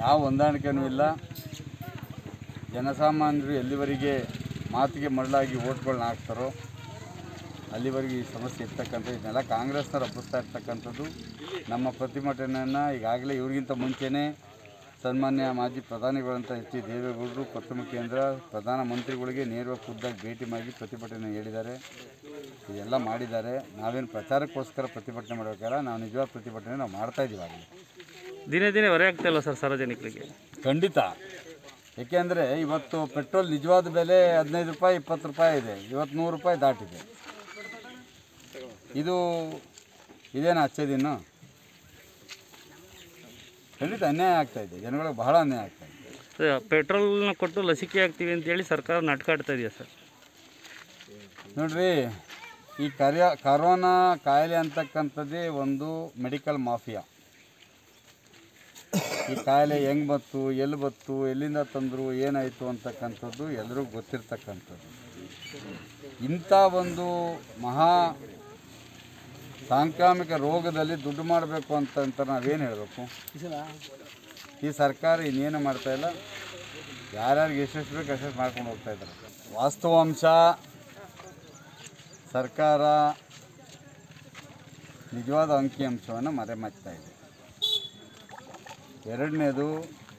ಯಾವ ಹೊಂದಾಣಿಕೆನೂ ಇಲ್ಲ ಜನಸಾಮಾನ್ಯರು ಎಲ್ಲಿವರೆಗೆ ಮಾತಿಗೆ ಮರಳಾಗಿ ಓಟ್ಗಳನ್ನ ಹಾಕ್ತಾರೋ ಅಲ್ಲಿವರೆಗೆ ಈ ಸಮಸ್ಯೆ ಇರ್ತಕ್ಕಂಥ ಇದನ್ನೆಲ್ಲ ಕಾಂಗ್ರೆಸ್ನವ್ರು ಹಬ್ಬಿಸ್ತಾ ಇರ್ತಕ್ಕಂಥದ್ದು ನಮ್ಮ ಪ್ರತಿಭಟನೆಯನ್ನು ಈಗಾಗಲೇ ಇವ್ರಿಗಿಂತ ಮುಂಚೆನೇ ಸನ್ಮಾನ್ಯ ಮಾಜಿ ಪ್ರಧಾನಿಗಳಂತ ಎಚ್ ಡಿ ದೇವೇಗೌಡರು ಪ್ರಥಮ ಕೇಂದ್ರ ಪ್ರಧಾನಮಂತ್ರಿಗಳಿಗೆ ನೇರವಾಗಿ ಖುದ್ದಾಗಿ ಭೇಟಿ ಮಾಡಿ ಪ್ರತಿಭಟನೆ ಹೇಳಿದ್ದಾರೆ ಇದೆಲ್ಲ ಮಾಡಿದ್ದಾರೆ ನಾವೇನು ಪ್ರಚಾರಕ್ಕೋಸ್ಕರ ಪ್ರತಿಭಟನೆ ಮಾಡಬೇಕಲ್ಲ ನಾವು ನಿಜವಾದ ಪ್ರತಿಭಟನೆ ನಾವು ಮಾಡ್ತಾ ಇದ್ದೀವಿ ಆಗಲಿ ದಿನೇ ದಿನೇ ಹೊರೆ ಆಗ್ತಾ ಇಲ್ಲ ಸರ್ ಸಾರ್ವಜನಿಕರಿಗೆ ಖಂಡಿತ ಏಕೆಂದರೆ ಇವತ್ತು ಪೆಟ್ರೋಲ್ ನಿಜವಾದ ಬೆಲೆ ಹದಿನೈದು ರೂಪಾಯಿ ಇಪ್ಪತ್ತು ರೂಪಾಯಿ ಇದೆ ಇವತ್ತು ನೂರು ರೂಪಾಯಿ ದಾಟಿದೆ ಇದು ಇದೇನು ಹಚ್ಚೋದಿನ್ನು ಖಂಡಿತ ಅನ್ಯಾಯ ಆಗ್ತಾ ಇದೆ ಜನಗಳಿಗೆ ಬಹಳ ಅನ್ಯಾಯ ಆಗ್ತಾ ಇದೆ ಅದೇ ಪೆಟ್ರೋಲ್ನ ಕೊಟ್ಟು ಲಸಿಕೆ ಹಾಕ್ತೀವಿ ಅಂತೇಳಿ ಸರ್ಕಾರ ನಾಟಕ ಆಡ್ತಾ ಇದೆಯಾ ಸರ್ ನೋಡ್ರಿ ಈ ಕಾರ್ಯ ಕರೋನಾ ಕಾಯಿಲೆ ಅಂತಕ್ಕಂಥದ್ದೇ ಒಂದು ಮೆಡಿಕಲ್ ಮಾಫಿಯಾ ಈ ಕಾಯಿಲೆ ಹೆಂಗೆ ಬತ್ತು ಎಲ್ಲಿ ಬತ್ತು ಎಲ್ಲಿಂದ ತಂದರು ಏನಾಯಿತು ಅಂತಕ್ಕಂಥದ್ದು ಎಲ್ಲರಿಗೂ ಗೊತ್ತಿರ್ತಕ್ಕಂಥದ್ದು ಇಂಥ ಒಂದು ಮಹಾ ಸಾಂಕ್ರಾಮಿಕ ರೋಗದಲ್ಲಿ ದುಡ್ಡು ಮಾಡಬೇಕು ಅಂತ ನಾವೇನು ಹೇಳಬೇಕು ಈ ಸರ್ಕಾರ ಇನ್ನೇನು ಮಾಡ್ತಾ ಇಲ್ಲ ಯಾರ್ಯಾರಿಗೆ ಎಷ್ಟೆಷ್ಟು ಬೇಕು ಅಷ್ಟೆಷ್ಟು ಮಾಡ್ಕೊಂಡು ಹೋಗ್ತಾ ಇದ್ದಾರೆ ವಾಸ್ತವಾಂಶ ಸರ್ಕಾರ ನಿಜವಾದ ಅಂಕಿಅಂಶವನ್ನು ಮರೆಮಾಚ್ತಾ ಇದೆ ಎರಡನೇದು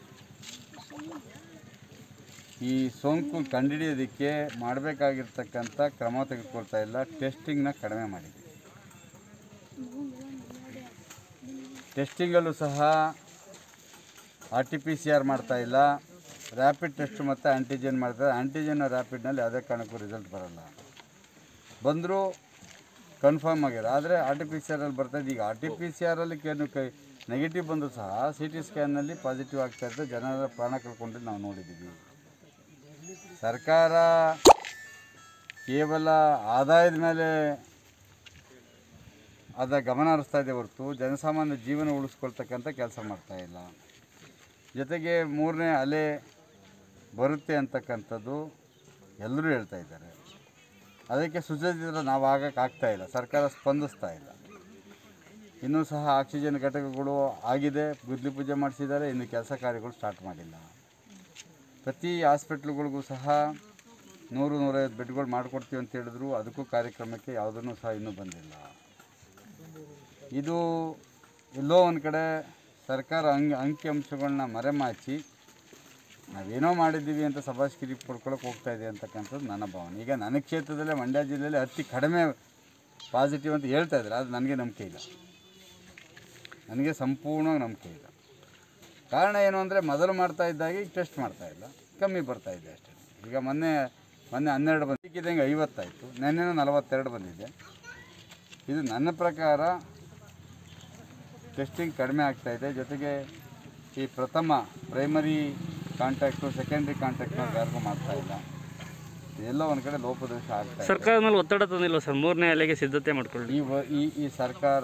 ಈ ಸೋಂಕು ಕಂಡುಹಿಡಿಯೋದಕ್ಕೆ ಮಾಡಬೇಕಾಗಿರ್ತಕ್ಕಂಥ ಕ್ರಮ ತೆಗೆದುಕೊಳ್ತಾ ಇಲ್ಲ ಟೆಸ್ಟಿಂಗ್ನ ಕಡಿಮೆ ಮಾಡಿದೆ ಟೆಸ್ಟಿಂಗಲ್ಲೂ ಸಹ R T P C R ಮಾಡ್ತಾ ಇಲ್ಲ ರ್ಯಾಪಿಡ್ ಟೆಸ್ಟ್ ಮತ್ತು ಆ್ಯಂಟಿಜೆನ್ ಮಾಡ್ತಾರೆ ಆ್ಯಂಟಿಜೆನ್ ರ್ಯಾಪಿಡ್ನಲ್ಲಿ ಯಾವುದೇ ಕಾರಣಕ್ಕೂ ರಿಸಲ್ಟ್ ಬರಲ್ಲ ಬಂದರೂ ಕನ್ಫರ್ಮ್ ಆಗ್ಯದ ಆದರೆ ಆರ್ ಟಿ ಪಿ ಸಿ ಆರಲ್ಲಿ ಬರ್ತದೆ ಈಗ ಆರ್ ಟಿ ಪಿ ಸಿ ಆರಲ್ಲಿ ಏನು ಕೈ ನೆಗೆಟಿವ್ ಬಂದರೂ ಸಹ ಸಿ ಟಿ ಸ್ಕ್ಯಾನ್ನಲ್ಲಿ ಪಾಸಿಟಿವ್ ಆಗ್ತಾ ಇರ್ತದೆ ಜನರ ಪ್ರಾಣ ಕಳ್ಕೊಂಡು ನಾವು ನೋಡಿದ್ದೀವಿ ಸರ್ಕಾರ ಕೇವಲ ಆದಾಯದ ಮೇಲೆ ಅದ ಗಮನ ಹರಿಸ್ತಾ ಇದೆ ಹೊರತು ಜನಸಾಮಾನ್ಯ ಜೀವನ ಉಳಿಸ್ಕೊಳ್ತಕ್ಕಂಥ ಕೆಲಸ ಮಾಡ್ತಾ ಇಲ್ಲ ಜೊತೆಗೆ ಮೂರನೇ ಅಲೆ ಬರುತ್ತೆ ಅಂತಕ್ಕಂಥದ್ದು ಎಲ್ಲರೂ ಹೇಳ್ತಾ ಇದ್ದಾರೆ ಅದಕ್ಕೆ ಸುಸಜ್ಜಿತ ನಾವು ಆಗಕ್ಕೆ ಆಗ್ತಾ ಇಲ್ಲ ಸರ್ಕಾರ ಸ್ಪಂದಿಸ್ತಾ ಇಲ್ಲ ಇನ್ನೂ ಸಹ ಆಕ್ಸಿಜನ್ ಘಟಕಗಳು ಆಗಿದೆ ಗುದ್ಲಿ ಪೂಜೆ ಮಾಡಿಸಿದ್ದಾರೆ ಇನ್ನು ಕೆಲಸ ಕಾರ್ಯಗಳು ಸ್ಟಾರ್ಟ್ ಮಾಡಿಲ್ಲ ಪ್ರತಿ ಹಾಸ್ಪಿಟ್ಲ್ಗಳಿಗೂ ಸಹ ನೂರು ನೂರೈವತ್ತು ಬೆಡ್ಗಳು ಮಾಡಿಕೊಡ್ತೀವಿ ಅಂತ ಹೇಳಿದ್ರು ಅದಕ್ಕೂ ಕಾರ್ಯಕ್ರಮಕ್ಕೆ ಯಾವುದನ್ನು ಸಹ ಇನ್ನೂ ಬಂದಿಲ್ಲ ಇದು ಎಲ್ಲೋ ಒಂದು ಕಡೆ ಸರ್ಕಾರ ಅಂಕಿ ಅಂಕಿಅಂಶಗಳನ್ನ ಮರೆಮಾಚಿ ನಾವೇನೋ ಮಾಡಿದ್ದೀವಿ ಅಂತ ಸಭಾಶ್ಕಿರಿ ಪಡ್ಕೊಳಕ್ಕೆ ಹೋಗ್ತಾ ಇದೆ ಅಂತಕ್ಕಂಥದ್ದು ನನ್ನ ಭಾವನೆ ಈಗ ನನ್ನ ಕ್ಷೇತ್ರದಲ್ಲೇ ಮಂಡ್ಯ ಜಿಲ್ಲೆಯಲ್ಲಿ ಅತಿ ಕಡಿಮೆ ಪಾಸಿಟಿವ್ ಅಂತ ಹೇಳ್ತಾ ಇದ್ದಾರೆ ಅದು ನನಗೆ ನಂಬಿಕೆ ಇಲ್ಲ ನನಗೆ ಸಂಪೂರ್ಣವಾಗಿ ನಂಬಿಕೆ ಇಲ್ಲ ಕಾರಣ ಏನು ಅಂದರೆ ಮೊದಲು ಮಾಡ್ತಾ ಇದ್ದಾಗ ಈಗ ಟೆಸ್ಟ್ ಮಾಡ್ತಾ ಇಲ್ಲ ಕಮ್ಮಿ ಬರ್ತಾ ಇದೆ ಅಷ್ಟೇ ಈಗ ಮೊನ್ನೆ ಮೊನ್ನೆ ಹನ್ನೆರಡು ಬಂದಿದ್ದಂಗೆ ಐವತ್ತಾಯಿತು ನೆನ್ನೆನೂ ನಲವತ್ತೆರಡು ಬಂದಿದೆ ಇದು ನನ್ನ ಪ್ರಕಾರ ಟೆಸ್ಟಿಂಗ್ ಕಡಿಮೆ ಆಗ್ತಾ ಇದೆ ಜೊತೆಗೆ ಈ ಪ್ರಥಮ ಪ್ರೈಮರಿ ಕಾಂಟ್ಯಾಕ್ಟು ಸೆಕೆಂಡ್ರಿ ಕಾಂಟ್ಯಾಕ್ಟ್ನ ಯಾರಿಗೂ ಮಾಡ್ತಾ ಇಲ್ಲ ಇದೆಲ್ಲ ಒಂದು ಕಡೆ ಲೋಪದೋಷ ಆಗ್ತಾ ಇದೆ ಸರ್ಕಾರದ ಮೇಲೆ ಒತ್ತಡ ತಂದಿಲ್ಲ ಸರ್ ಮೂರನೇ ಅಲೆಗೆ ಸಿದ್ಧತೆ ಮಾಡ್ಕೊಳ್ಳಿ ಈ ವ- ಈ ಈ ಸರ್ಕಾರ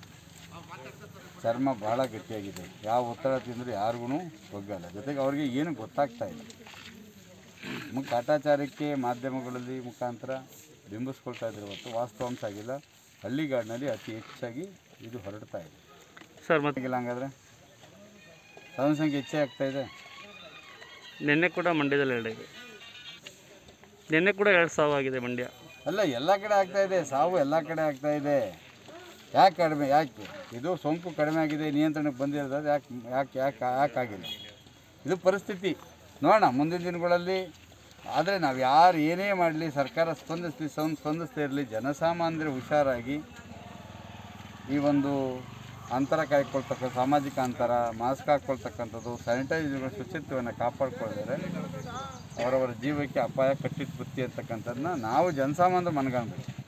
ಚರ್ಮ ಭಾಳ ಗಟ್ಟಿಯಾಗಿದೆ ಯಾವ ಒತ್ತಡ ತಿಂದರೂ ಯಾರಿಗೂ ಒಗ್ಗಲ್ಲ ಜೊತೆಗೆ ಅವ್ರಿಗೆ ಏನು ಗೊತ್ತಾಗ್ತಾ ಇಲ್ಲ ಮುಖ ಕಾಟಾಚಾರಕ್ಕೆ ಮಾಧ್ಯಮಗಳಲ್ಲಿ ಮುಖಾಂತರ ಬಿಂಬಿಸ್ಕೊಳ್ತಾ ಇದ್ರೆ ಹೊತ್ತು ವಾಸ್ತವಾಂಶ ಆಗಿಲ್ಲ ಹಳ್ಳಿಗಾಡಿನಲ್ಲಿ ಅತಿ ಹೆಚ್ಚಾಗಿ ಇದು ಹೊರಡ್ತಾ ಇದೆ ಸರ್ ಮತ್ತೆ ಆಗಿಲ್ಲ ಹಂಗಾದ್ರೆ ಜನಸಂಖ್ಯೆ ಹೆಚ್ಚೇ ಆಗ್ತಾ ಇದೆ ನಿನ್ನೆ ಕೂಡ ಮಂಡ್ಯದಲ್ಲಿ ಎರಡು ಇದೆ ನಿನ್ನೆ ಕೂಡ ಎರಡು ಸಾವಿರ ಆಗಿದೆ ಮಂಡ್ಯ ಅಲ್ಲ ಎಲ್ಲ ಕಡೆ ಆಗ್ತಾ ಇದೆ ಸಾವು ಎಲ್ಲ ಕಡೆ ಆಗ್ತಾ ಇದೆ ಯಾಕೆ ಕಡಿಮೆ ಯಾಕೆ ಇದು ಸೋಂಕು ಕಡಿಮೆ ಆಗಿದೆ ನಿಯಂತ್ರಣಕ್ಕೆ ಬಂದಿರೋದು ಯಾಕೆ ಯಾಕೆ ಯಾಕೆ ಯಾಕೆ ಆಗಿಲ್ಲ ಇದು ಪರಿಸ್ಥಿತಿ ನೋಡೋಣ ಮುಂದಿನ ದಿನಗಳಲ್ಲಿ ಆದರೆ ನಾವು ಯಾರು ಏನೇ ಮಾಡಲಿ ಸರ್ಕಾರ ಸ್ಪಂದಿಸ್ಲಿ ಸಂ ಸ್ಪಂದಿಸ್ತಾ ಇರಲಿ ಜನಸಾಮಾನ್ಯರು ಹುಷಾರಾಗಿ ಈ ಒಂದು ಅಂತರ ಕಾಯ್ಕೊಳ್ತಕ್ಕ ಸಾಮಾಜಿಕ ಅಂತರ ಮಾಸ್ಕ್ ಹಾಕ್ಕೊಳ್ತಕ್ಕಂಥದ್ದು ಸ್ಯಾನಿಟೈಸರ್ಗಳ ಶುಚಿತ್ವವನ್ನು ಕಾಪಾಡ್ಕೊಳ್ಳಿದ್ರೆ ಅವರವರ ಜೀವಕ್ಕೆ ಅಪಾಯ ಕಟ್ಟಿಟ್ಟು ಬುತ್ತಿ ಅಂತಕ್ಕಂಥದ್ದನ್ನ ನಾವು ಜನಸಾಮಾನ್ಯರು ಮನಗಾಣಬೇಕು